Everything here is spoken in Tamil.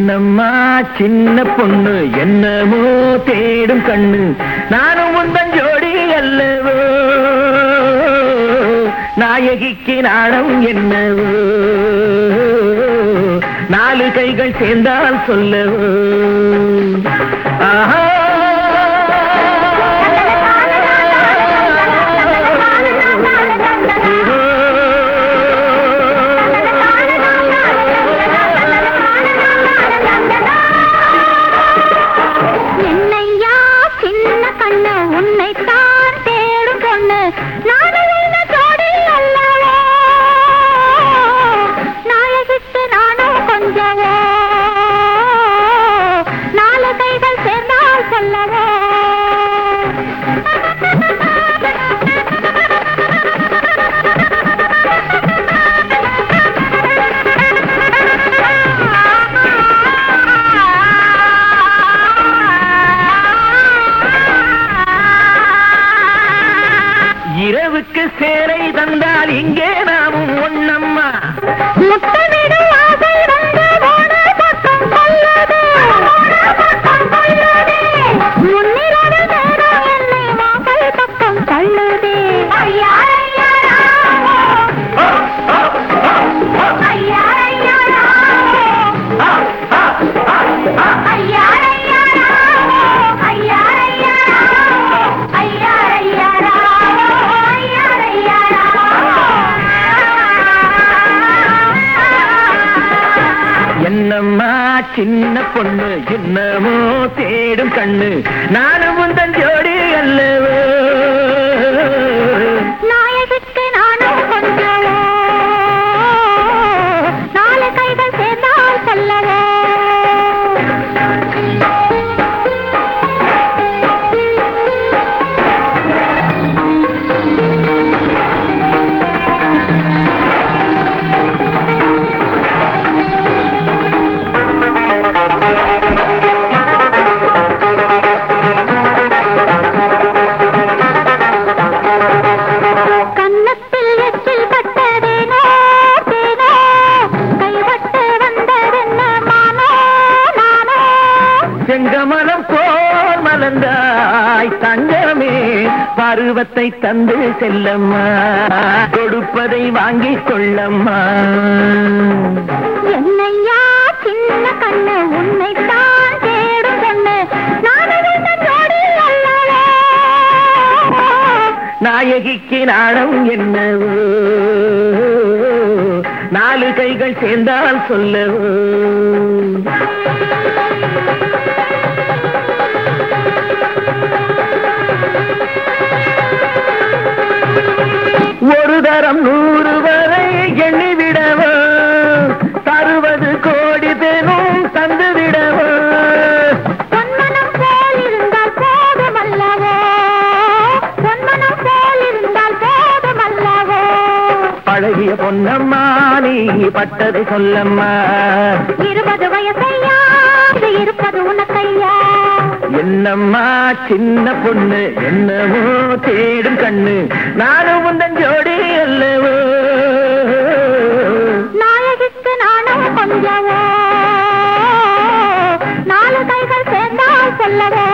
என்னம்மா சின்ன பொண்ணு என்னமோ தேடும் கண்ணு நானும் உந்தன் ஜோடி அல்லவோ நாயகிக்கு நாணம் என்னவோ நாலு கைகள் சேர்ந்தால் சொல்லவோ ஆஹா என்னையா சின்ன கண்ணு உன்னை தான் தேடும் பொண்ணு நானும் உன்னை ஜோடி அல்லவோ நாயகிக்கு நானும் கொஞ்சவோ நாலு கைகள் சேர்ந்தால் சொல்லவோ இரவுக்கு சேலை தந்தால் இங்கே நாமும் ஒண்ணம்மா முத்தமிடும் ஆசை வந்து போன பக்கம் கொள்ளது முன்னிரவு நேரம் என்னை மாம்பழ பக்கம் தள்ளுதே ஐயா ஐயா ஐயா ஐயா ஐயா ஐயா ஐயா ஐயா என்னம்மா சின்ன பொண்ணு என்னமோ தேடும் கண்ணு நானும் உந்தன் ஜோடி அல்லவோ நாயகிக்கு நானும் கொஞ்சவோ நாலு கைகள் சேர்ந்தால் சொல்லவோ கன்னத்தில் எச்சில் பட்டதேனோ தேனோ கைப்பட்டு வந்ததென்ன மானோ நானோ செங்கமலம் போல் மலர்ந்தாய் தங்கமே பருவத்தை தந்து செல்லம்மா கொடுப்பதை வாங்கிக் கொள்ளம்மா என்னையா சின்ன கண்ணு உன்னை தான் தேடும் கண்ணு நானும் உந்தன் ஜோடி அல்லவோ நாயகிக்கு நாணம் என்னவோ நாலு கைகள் சேர்ந்தால் சொல்லவோ ஒரு தரம் நூறு வரை எண்ணிவிடவோ தருவது கோடி தேனும் தந்து விடவோ பொன்மனம் போல் இருந்தால் போதும் அல்லவோ பொன்மனம் போல் இருந்தால் போதும் அல்லவோ பழகிய பொன்னம்மா நீ பட்டதை சொல்லம்மா இருபது வயசையா இது இருப்பது உனக்கையா என்னம்மா சின்ன பொண்ணு என்னமோ தேடும் கண்ணு நானும் உந்தன் ஜோடி அல்லவோ நாயகிக்கு நானும் கொஞ்சவோ நாலு கைகள் சேர்ந்தால் சொல்லவோ